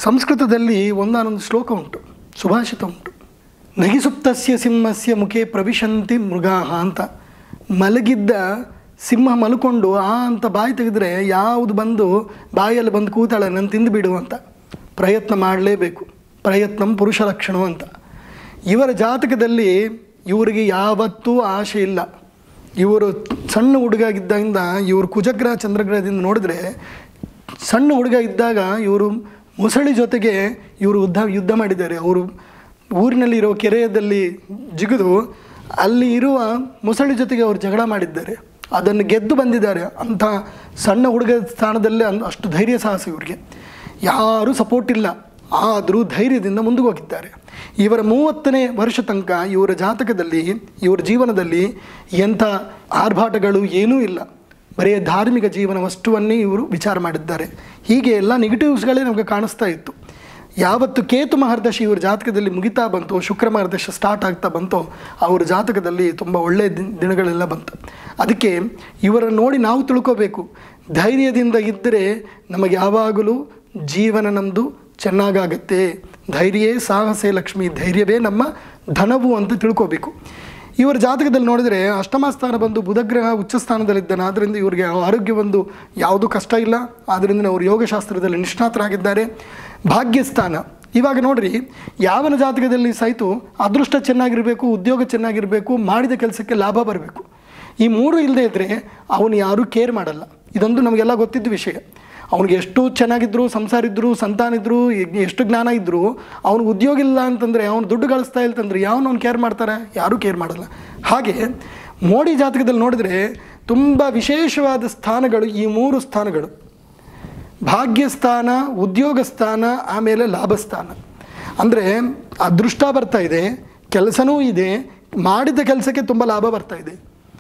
ಸಂಸ್ಕೃತದಲ್ಲಿ ಒಂದಾನೊಂದು ಶ್ಲೋಕ ಉಂಟು ಸುಭಾಷಿತ ಉಂಟು ನಗಿಸುಪ್ತಸ್ಯ ಸಿಂಹಸ್ಯ ಮುಖೇ ಪ್ರವಿಶಂತಿ ಮೃಗಾಹ ಅಂತ ಮಲಗಿದ್ದ ಸಿಂಹ ಮಲ್ಕೊಂಡು ಆ ಅಂತ ಬಾಯಿ ತೆಗೆದ್ರೆ ಯಾವುದು ಬಂದು ಬಾಯಲ್ಲಿ ಬಂದು ಕೂತಾಳೆ ನಾನು ತಿಂದು ಬಿಡು ಅಂತ ಪ್ರಯತ್ನ ಮಾಡಲೇಬೇಕು ಪ್ರಯತ್ನಂ ಪುರುಷ ಲಕ್ಷಣ ಅಂತ ಇವರ ಜಾತಕದಲ್ಲಿ ಇವರಿಗೆ ಯಾವತ್ತೂ ಆಶೆ ಇಲ್ಲ ಇವರು ಸಣ್ಣ ಹುಡುಗ ಇದ್ದಾಗಿಂದ ಇವರು ಕುಜಗ್ರಹ ಚಂದ್ರಗ್ರಹದಿಂದ ನೋಡಿದ್ರೆ ಸಣ್ಣ ಹುಡುಗ ಇದ್ದಾಗ ಇವರು ಮುಸಳಿ ಜೊತೆಗೆ ಇವರು ಯುದ್ಧ ಯುದ್ಧ ಮಾಡಿದ್ದಾರೆ ಅವರು ಊರಿನಲ್ಲಿರೋ ಕೆರೆಯದಲ್ಲಿ ಜಿಗಿದು ಅಲ್ಲಿ ಇರುವ ಮುಸಳಿ ಜೊತೆಗೆ ಅವರು ಜಗಳ ಮಾಡಿದ್ದಾರೆ ಅದನ್ನು ಗೆದ್ದು ಬಂದಿದ್ದಾರೆ ಅಂಥ ಸಣ್ಣ ಹುಡುಗ ಸ್ಥಾನದಲ್ಲೇ ಅನ್- ಅಷ್ಟು ಧೈರ್ಯ ಸಾಹಸ ಇವರಿಗೆ ಯಾರೂ ಸಪೋರ್ಟ್ ಇಲ್ಲ ಆದರೂ ಧೈರ್ಯದಿಂದ ಮುಂದಕ್ಕೆ ಹೋಗಿದ್ದಾರೆ ಇವರ ಮೂವತ್ತನೇ ವರ್ಷ ತನಕ ಇವರ ಜಾತಕದಲ್ಲಿ ಇವರ ಜೀವನದಲ್ಲಿ ಎಂಥ ಆರ್ಭಾಟಗಳು ಏನೂ ಇಲ್ಲ ಬರೀ ಧಾರ್ಮಿಕ ಜೀವನ ವಸ್ತುವನ್ನೇ ಇವರು ವಿಚಾರ ಮಾಡಿದ್ದಾರೆ ಹೀಗೆ ಎಲ್ಲ ನೆಗೆಟಿವ್ಸ್ಗಳೇ ನಮಗೆ ಕಾಣಿಸ್ತಾ ಇತ್ತು ಯಾವತ್ತು ಕೇತು ಮಹರ್ದಶಿ ಇವ್ರ ಜಾತಕದಲ್ಲಿ ಮುಗಿತಾ ಬಂತು ಶುಕ್ರ ಮಹರ್ದಶ ಸ್ಟಾರ್ಟ್ ಆಗ್ತಾ ಬಂತೋ ಅವ್ರ ಜಾತಕದಲ್ಲಿ ತುಂಬ ಒಳ್ಳೆಯ ದಿನ ದಿನಗಳೆಲ್ಲ ಬಂತು ಅದಕ್ಕೆ ಇವರನ್ನು ನೋಡಿ ನಾವು ತಿಳ್ಕೋಬೇಕು ಧೈರ್ಯದಿಂದ ಇದ್ದರೆ ನಮಗೆ ಯಾವಾಗಲೂ ಜೀವನ ನಮ್ಮದು ಚೆನ್ನಾಗಾಗತ್ತೆ ಧೈರ್ಯವೇ ಸಾಹಸೇ ಲಕ್ಷ್ಮಿ ಧೈರ್ಯವೇ ನಮ್ಮ ಧನವು ಅಂತ ತಿಳ್ಕೋಬೇಕು ಇವರ ಜಾತಕದಲ್ಲಿ ನೋಡಿದರೆ ಅಷ್ಟಮ ಸ್ಥಾನ ಬಂದು ಬುಧಗ್ರಹ ಉಚ್ಚ ಸ್ಥಾನದಲ್ಲಿದ್ದಾನೆ ಆದ್ದರಿಂದ ಇವರಿಗೆ ಆರೋಗ್ಯ ಒಂದು ಯಾವುದೂ ಕಷ್ಟ ಇಲ್ಲ ಆದ್ದರಿಂದ ಅವರು ಯೋಗಶಾಸ್ತ್ರದಲ್ಲಿ ನಿಷ್ಣಾತರಾಗಿದ್ದಾರೆ ಭಾಗ್ಯಸ್ಥಾನ ಇವಾಗ ನೋಡ್ರಿ ಯಾವನ ಜಾತಕದಲ್ಲಿ ಸಹಿತು ಅದೃಷ್ಟ ಚೆನ್ನಾಗಿರಬೇಕು ಉದ್ಯೋಗ ಚೆನ್ನಾಗಿರಬೇಕು ಮಾಡಿದ ಕೆಲಸಕ್ಕೆ ಲಾಭ ಬರಬೇಕು ಈ ಮೂರು ಇಲ್ಲದೆ ಇದ್ದರೆ ಅವನು ಯಾರೂ ಕೇರ್ ಮಾಡಲ್ಲ ಇದೊಂದು ನಮಗೆಲ್ಲ ಗೊತ್ತಿದ್ದ ವಿಷಯ ಅವ್ನಿಗೆ ಎಷ್ಟು ಚೆನ್ನಾಗಿದ್ರು ಸಂಸಾರ ಇದ್ದರು ಸಂತಾನ ಇದ್ದರು ಎಷ್ಟು ಜ್ಞಾನ ಇದ್ದರು ಅವ್ನು ಉದ್ಯೋಗ ಇಲ್ಲ ಅಂತಂದರೆ ಅವ್ನು ದುಡ್ಡು ಗಳಿಸ್ತಾ ಇಲ್ಲ ಅಂತಂದರೆ ಯಾವನು ಅವ್ನು ಕೇರ್ ಮಾಡ್ತಾರೆ ಯಾರೂ ಕೇರ್ ಮಾಡಲ್ಲ ಹಾಗೆ ಮೋಡಿ ಜಾತಕದಲ್ಲಿ ನೋಡಿದರೆ ತುಂಬ ವಿಶೇಷವಾದ ಸ್ಥಾನಗಳು ಈ ಮೂರು ಸ್ಥಾನಗಳು ಭಾಗ್ಯಸ್ಥಾನ ಉದ್ಯೋಗ ಸ್ಥಾನ ಆಮೇಲೆ ಲಾಭಸ್ಥಾನ ಅಂದರೆ ಅದೃಷ್ಟ ಬರ್ತಾ ಇದೆ ಕೆಲಸನೂ ಇದೆ ಮಾಡಿದ ಕೆಲಸಕ್ಕೆ ತುಂಬ ಲಾಭ ಬರ್ತಾ ಇದೆ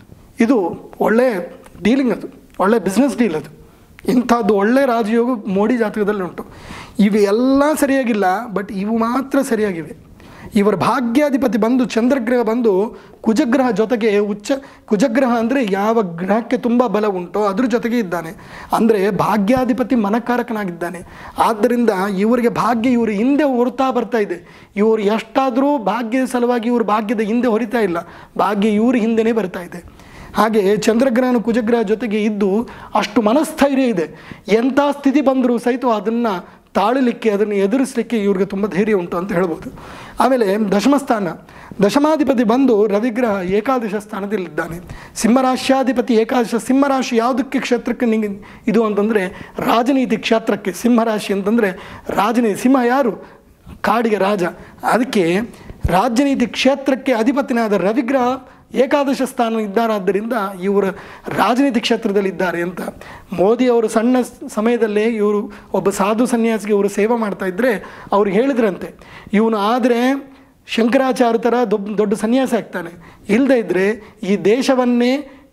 ಇದು ಒಳ್ಳೆ ಡೀಲಿಂಗ್ ಅದು ಒಳ್ಳೆ ಬಿಸ್ನೆಸ್ ಡೀಲ್ ಅದು ಇಂಥದ್ದು ಒಳ್ಳೆ ರಾಜಯೋಗ ಮೋಡಿ ಜಾತಕದಲ್ಲಿ ಉಂಟು ಇವು ಎಲ್ಲ ಸರಿಯಾಗಿಲ್ಲ ಬಟ್ ಇವು ಮಾತ್ರ ಸರಿಯಾಗಿವೆ ಇವರ ಭಾಗ್ಯಾಧಿಪತಿ ಬಂದು ಚಂದ್ರಗ್ರಹ ಬಂದು ಕುಜಗ್ರಹ ಜೊತೆಗೆ ಉಚ್ಚ ಕುಜಗ್ರಹ ಅಂದರೆ ಯಾವ ಗ್ರಹಕ್ಕೆ ತುಂಬ ಬಲ ಉಂಟೋ ಅದ್ರ ಜೊತೆಗೆ ಇದ್ದಾನೆ ಅಂದರೆ ಭಾಗ್ಯಾಧಿಪತಿ ಮನಕಾರಕನಾಗಿದ್ದಾನೆ ಆದ್ದರಿಂದ ಇವರಿಗೆ ಭಾಗ್ಯ ಇವರು ಹಿಂದೆ ಹೊರತಾ ಬರ್ತಾ ಇದೆ ಇವರು ಎಷ್ಟಾದರೂ ಭಾಗ್ಯದ ಸಲುವಾಗಿ ಇವರು ಭಾಗ್ಯದ ಹಿಂದೆ ಹೊರಿತಾ ಇಲ್ಲ ಭಾಗ್ಯ ಇವ್ರ ಹಿಂದೆನೇ ಬರ್ತಾ ಇದೆ ಹಾಗೆ ಚಂದ್ರಗ್ರಹನ ಕುಜಗ್ರಹ ಜೊತೆಗೆ ಇದ್ದು ಅಷ್ಟು ಮನಸ್ಥೈರ್ಯ ಇದೆ ಎಂಥ ಸ್ಥಿತಿ ಬಂದರೂ ಸಹಿತ ಅದನ್ನು ತಾಳಲಿಕ್ಕೆ ಅದನ್ನು ಎದುರಿಸಲಿಕ್ಕೆ ಇವ್ರಿಗೆ ತುಂಬ ಧೈರ್ಯ ಉಂಟು ಅಂತ ಹೇಳ್ಬೋದು ಆಮೇಲೆ ದಶಮಸ್ಥಾನ ದಶಮಾಧಿಪತಿ ಬಂದು ರವಿಗ್ರಹ ಏಕಾದಶ ಸ್ಥಾನದಲ್ಲಿದ್ದಾನೆ ಸಿಂಹರಾಶ್ಯಾಧಿಪತಿ ಏಕಾದಶ ಸಿಂಹರಾಶಿ ಯಾವುದಕ್ಕೆ ಕ್ಷೇತ್ರಕ್ಕೆ ನಿಂಗೆ ಇದು ಅಂತಂದರೆ ರಾಜನೀತಿ ಕ್ಷೇತ್ರಕ್ಕೆ ಸಿಂಹರಾಶಿ ಅಂತಂದರೆ ರಾಜನೀತಿ ಸಿಂಹ ಯಾರು ಕಾಡಿಗೆ ರಾಜ ಅದಕ್ಕೆ ರಾಜನೀತಿ ಕ್ಷೇತ್ರಕ್ಕೆ ಅಧಿಪತಿನಾದ ರವಿಗ್ರಹ ಏಕಾದಶ ಸ್ಥಾನ ಇದ್ದಾರಾದ್ದರಿಂದ ಇವರು ರಾಜನೀತಿ ಕ್ಷೇತ್ರದಲ್ಲಿ ಇದ್ದಾರೆ ಅಂತ ಮೋದಿ ಅವರು ಸಣ್ಣ ಸ್- ಸಮಯದಲ್ಲೇ ಇವರು ಒಬ್ಬ ಸಾಧು ಸನ್ಯಾಸಿಗೆ ಇವರು ಸೇವೆ ಮಾಡ್ತಾ ಇದ್ದರೆ ಅವ್ರು ಹೇಳಿದ್ರಂತೆ ಇವನು ಆದರೆ ಶಂಕರಾಚಾರ್ಯ ಥರ ದೊಡ್ಡ ದೊಡ್ಡ ಸನ್ಯಾಸಿ ಆಗ್ತಾನೆ ಇಲ್ಲದೇ ಇದ್ದರೆ ಈ ದೇಶವನ್ನೇ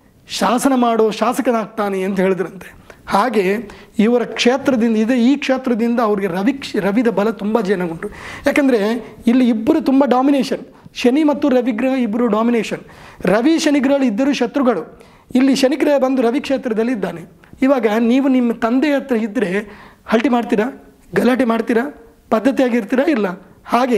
ಶಾಸನ ಮಾಡೋ ಶಾಸಕನಾಗ್ತಾನೆ ಅಂತ ಹೇಳಿದ್ರಂತೆ ಹಾಗೆ ಇವರ ಕ್ಷೇತ್ರದಿಂದ ಇದೆ ಈ ಕ್ಷೇತ್ರದಿಂದ ಅವರಿಗೆ ರವಿ ಕ್ಷ- ರವಿದ ಬಲ ತುಂಬ ಜನ ಉಂಟು ಯಾಕಂದರೆ ಇಲ್ಲಿ ಇಬ್ಬರು ತುಂಬ ಡಾಮಿನೇಷನ್ ಶನಿ ಮತ್ತು ರವಿಗ್ರಹ ಇಬ್ಬರು ಡಾಮಿನೇಷನ್ ರವಿ ಶನಿಗ್ರಹಗಳು ಇದ್ದರೂ ಶತ್ರುಗಳು ಇಲ್ಲಿ ಶನಿಗ್ರಹ ಬಂದು ರವಿ ಕ್ಷೇತ್ರದಲ್ಲಿ ಇದ್ದಾನೆ ಇವಾಗ ನೀವು ನಿಮ್ಮ ತಂದೆ ಹತ್ರ ಇದ್ದರೆ ಹಲ್ಟಿ ಮಾಡ್ತೀರಾ ಗಲಾಟೆ ಮಾಡ್ತೀರಾ ಪದ್ಧತಿಯಾಗಿರ್ತೀರಾ ಇಲ್ಲ ಹಾಗೆ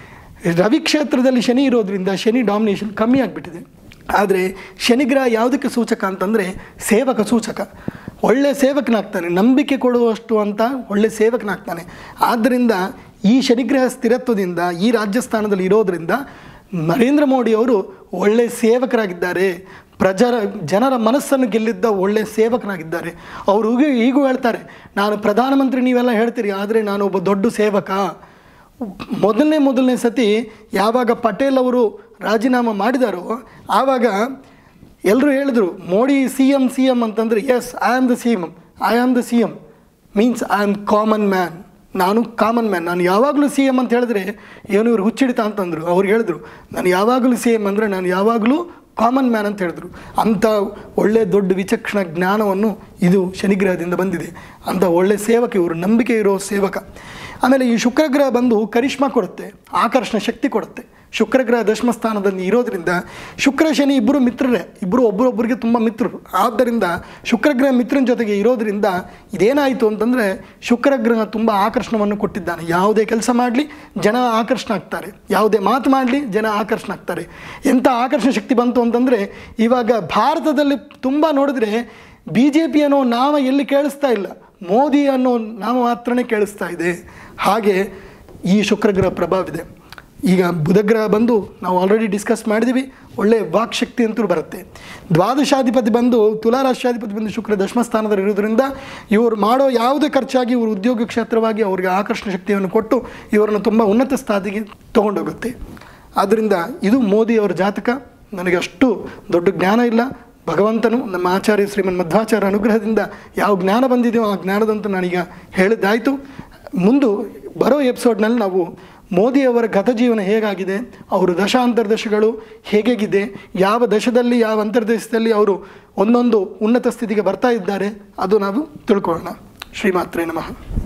ರವಿ ಕ್ಷೇತ್ರದಲ್ಲಿ ಶನಿ ಇರೋದ್ರಿಂದ ಶನಿ ಡಾಮಿನೇಷನ್ ಕಮ್ಮಿ ಆಗಿಬಿಟ್ಟಿದೆ ಆದರೆ ಶನಿಗ್ರಹ ಯಾವುದಕ್ಕೆ ಸೂಚಕ ಅಂತಂದರೆ ಸೇವಕ ಸೂಚಕ ಒಳ್ಳೆ ಸೇವಕನಾಗ್ತಾನೆ ನಂಬಿಕೆ ಕೊಡುವಷ್ಟು ಅಂತ ಒಳ್ಳೆ ಸೇವಕನಾಗ್ತಾನೆ ಆದ್ದರಿಂದ ಈ ಶನಿಗ್ರಹ ಸ್ಥಿರತ್ವದಿಂದ ಈ ರಾಜ್ಯಸ್ಥಾನದಲ್ಲಿ ಇರೋದರಿಂದ ನರೇಂದ್ರ ಮೋದಿ ಅವರು ಒಳ್ಳೆ ಸೇವಕರಾಗಿದ್ದಾರೆ ಪ್ರಜರ ಜನರ ಮನಸ್ಸನ್ನು ಗೆಲ್ಲಿದ್ದ ಒಳ್ಳೆ ಸೇವಕನಾಗಿದ್ದಾರೆ ಅವರು ಈಗ ಈಗೂ ಹೇಳ್ತಾರೆ ನಾನು ಪ್ರಧಾನಮಂತ್ರಿ ನೀವೆಲ್ಲ ಹೇಳ್ತೀರಿ ಆದರೆ ನಾನು ಒಬ್ಬ ದೊಡ್ಡ ಸೇವಕ ಮೊದಲನೇ ಮೊದಲನೇ ಸತಿ ಯಾವಾಗ ಪಟೇಲ್ ಅವರು ರಾಜೀನಾಮೆ ಮಾಡಿದಾರೋ ಆವಾಗ ಎಲ್ಲರೂ ಹೇಳಿದರು Modi C M C M ಅಂತಂದರೆ yes I am the C M I am the C M means I am common man ನಾನು ಕಾಮನ್ ಮ್ಯಾನ್ ನಾನು ಯಾವಾಗಲೂ ಸಿ ಎಮ್ ಅಂತ ಹೇಳಿದ್ರೆ ಏನು ಇವ್ರು ಹುಚ್ಚಿಡಿತ ಅಂತಂದರು ಅವ್ರು ಹೇಳಿದ್ರು ನಾನು ಯಾವಾಗಲೂ ಸಿ ಎಮ್ ಅಂದರೆ ನಾನು ಯಾವಾಗಲೂ ಕಾಮನ್ ಮ್ಯಾನ್ ಅಂತ ಹೇಳಿದ್ರು ಅಂಥ ಒಳ್ಳೆ ದೊಡ್ಡ ವಿಚಕ್ಷಣ ಜ್ಞಾನವನ್ನು ಇದು ಶನಿಗ್ರಹದಿಂದ ಬಂದಿದೆ ಅಂಥ ಒಳ್ಳೆ ಸೇವಕ ಇವರು ನಂಬಿಕೆ ಇರೋ ಸೇವಕ ಆಮೇಲೆ ಈ ಶುಕ್ರಗ್ರಹ ಬಂದು ಕರಿಷ್ಮಾ ಕೊಡುತ್ತೆ ಆಕರ್ಷಣ ಶಕ್ತಿ ಕೊಡುತ್ತೆ ಶುಕ್ರಗ್ರಹ ದಶಮ ಸ್ಥಾನದಲ್ಲಿ ಇರೋದ್ರಿಂದ ಶುಕ್ರ ಶನಿ ಇಬ್ಬರು ಮಿತ್ರರೇ ಇಬ್ಬರು ಒಬ್ಬರೊಬ್ಬರಿಗೆ ತುಂಬ ಮಿತ್ರರು ಆದ್ದರಿಂದ ಶುಕ್ರಗ್ರಹ ಮಿತ್ರನ ಜೊತೆಗೆ ಇರೋದ್ರಿಂದ ಇದೇನಾಯಿತು ಅಂತಂದರೆ ಶುಕ್ರಗ್ರಹ ತುಂಬ ಆಕರ್ಷಣವನ್ನು ಕೊಟ್ಟಿದ್ದಾನೆ ಯಾವುದೇ ಕೆಲಸ ಮಾಡಲಿ ಜನ ಆಕರ್ಷಣ ಆಗ್ತಾರೆ ಯಾವುದೇ ಮಾತು ಮಾಡಲಿ ಜನ ಆಕರ್ಷಣ ಆಗ್ತಾರೆ ಎಂಥ ಆಕರ್ಷಣ ಶಕ್ತಿ ಬಂತು ಅಂತಂದರೆ ಇವಾಗ ಭಾರತದಲ್ಲಿ ತುಂಬ ನೋಡಿದ್ರೆ ಬಿ ಜೆ ಪಿ ಅನ್ನೋ ನಾಮ ಎಲ್ಲಿ ಕೇಳಿಸ್ತಾ ಇಲ್ಲ ಮೋದಿ ಅನ್ನೋ ನಾಮ ಮಾತ್ರನೇ ಕೇಳಿಸ್ತಾ ಇದೆ ಹಾಗೆ ಈ ಶುಕ್ರಗ್ರಹ ಪ್ರಭಾವ ಇದೆ ಈಗ ಬುಧಗ್ರಹ ಬಂದು ನಾವು ಆಲ್ರೆಡಿ ಡಿಸ್ಕಸ್ ಮಾಡಿದ್ದೀವಿ ಒಳ್ಳೆ ವಾಕ್ಶಕ್ತಿ ಅಂತೂ ಬರುತ್ತೆ ದ್ವಾದಶಾಧಿಪತಿ ಬಂದು ತುಲಾರಾಶ್ಯಾಧಿಪತಿ ಬಂದು ಶುಕ್ರ ದಶಮ ಸ್ಥಾನದಲ್ಲಿ ಇರೋದ್ರಿಂದ ಇವರು ಮಾಡೋ ಯಾವುದೇ ಖರ್ಚಾಗಿ ಇವರು ಉದ್ಯೋಗ ಕ್ಷೇತ್ರವಾಗಿ ಅವರಿಗೆ ಆಕರ್ಷಣ ಶಕ್ತಿಯನ್ನು ಕೊಟ್ಟು ಇವರನ್ನು ತುಂಬ ಉನ್ನತ ಸ್ಥಾತಿಗೆ ತೊಗೊಂಡೋಗುತ್ತೆ ಆದ್ದರಿಂದ ಇದು ಮೋದಿಯವರ ಜಾತಕ ನನಗೆ ಅಷ್ಟು ದೊಡ್ಡ ಜ್ಞಾನ ಇಲ್ಲ ಭಗವಂತನು ನಮ್ಮ ಆಚಾರ್ಯ ಶ್ರೀಮನ್ ಮಧ್ವಾಚಾರ್ಯ ಅನುಗ್ರಹದಿಂದ ಯಾವ ಜ್ಞಾನ ಬಂದಿದೆಯೋ ಆ ಜ್ಞಾನದಂತ ನಾನೀಗ ಹೇಳಿದ್ದಾಯಿತು ಮುಂದು ಬರೋ ಎಪಿಸೋಡ್ನಲ್ಲಿ ನಾವು ಮೋದಿಯವರ ಗತಜೀವನ ಹೇಗಾಗಿದೆ ಅವರು ದಶ ಅಂತರ್ದಶಗಳು ಹೇಗೇಗಿದೆ ಯಾವ ದಶದಲ್ಲಿ ಯಾವ ಅಂತರ್ದೇಶದಲ್ಲಿ ಅವರು ಒಂದೊಂದು ಉನ್ನತ ಸ್ಥಿತಿಗೆ ಬರ್ತಾ ಇದ್ದಾರೆ ಅದು ನಾವು ತಿಳ್ಕೊಳ್ಳೋಣ ಶ್ರೀಮಾತ್ರೆ ನಮಃ